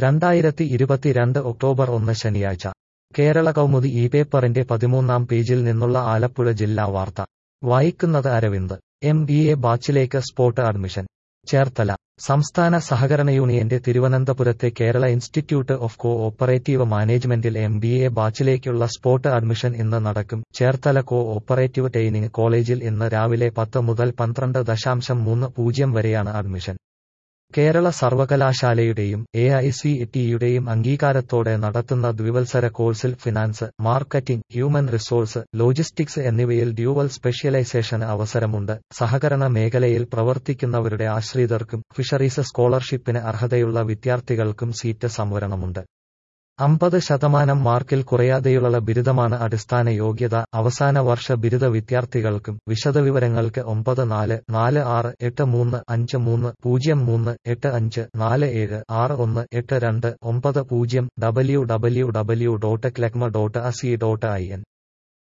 രണ്ടായിരത്തി ഇരുപത്തിരണ്ട് ഒക്ടോബർ ഒന്ന് ശനിയാഴ്ച കേരള കൗമുദി ഈ പേപ്പറിന്റെ പതിമൂന്നാം പേജിൽ നിന്നുള്ള ആലപ്പുഴ ജില്ലാ വാർത്ത വായിക്കുന്നത് അരവിന്ദ് എം ബി എ ബാച്ചിലേക്ക് സ്പോട്ട് അഡ്മിഷൻ ചേർത്തല സംസ്ഥാന സഹകരണ യൂണിയന്റെ തിരുവനന്തപുരത്തെ Kerala institute of cooperative മാനേജ്മെന്റിൽ എം ബി എ ബാച്ചിലേക്കുള്ള സ്പോട്ട് അഡ്മിഷൻ ഇന്ന് നടക്കും ചേർത്തല കോ ഓപ്പറേറ്റീവ് ട്രെയിനിങ് കോളേജിൽ ഇന്ന് രാവിലെ പത്ത് മുതൽ പന്ത്രണ്ട് ദശാംശം മൂന്ന് പൂജ്യം വരെയാണ് അഡ്മിഷൻ കേരള സർവകലാശാലയുടെയും എ ഐ സി ടിയുടെയും അംഗീകാരത്തോടെ നടത്തുന്ന ദ്വിവത്സര കോഴ്സിൽ finance marketing human resource logistics എന്നിവയിൽ ഡ്യൂവൽ സ്പെഷ്യലൈസേഷന് അവസരമുണ്ട് സഹകരണ മേഖലയിൽ പ്രവർത്തിക്കുന്നവരുടെ ആശ്രിതർക്കും ഫിഷറീസ് സ്കോളർഷിപ്പിന് അർഹതയുള്ള വിദ്യാർത്ഥികൾക്കും സീറ്റ് സംവരണമുണ്ട് അമ്പത് ശതമാനം മാർക്കിൽ കുറയാതെയുള്ള ബിരുദമാണ് അടിസ്ഥാന യോഗ്യത അവസാന വർഷ ബിരുദ വിദ്യാർത്ഥികൾക്കും വിശദവിവരങ്ങൾക്ക് ഒമ്പത് നാല് നാല് ആറ് എട്ട് മൂന്ന് അഞ്ച് മൂന്ന് പൂജ്യം മൂന്ന് എട്ട് അഞ്ച് നാല് ഏഴ് ആറ് ഒന്ന് എട്ട് രണ്ട് ഒമ്പത് പൂജ്യം ഡബ്ല്യു ഡബ്ല്യു ഡബ്ല്യു ഡോട്ട് ക്ലെക്മ ഡോട്ട് അസി ഡോട്ട് ഐ എൻ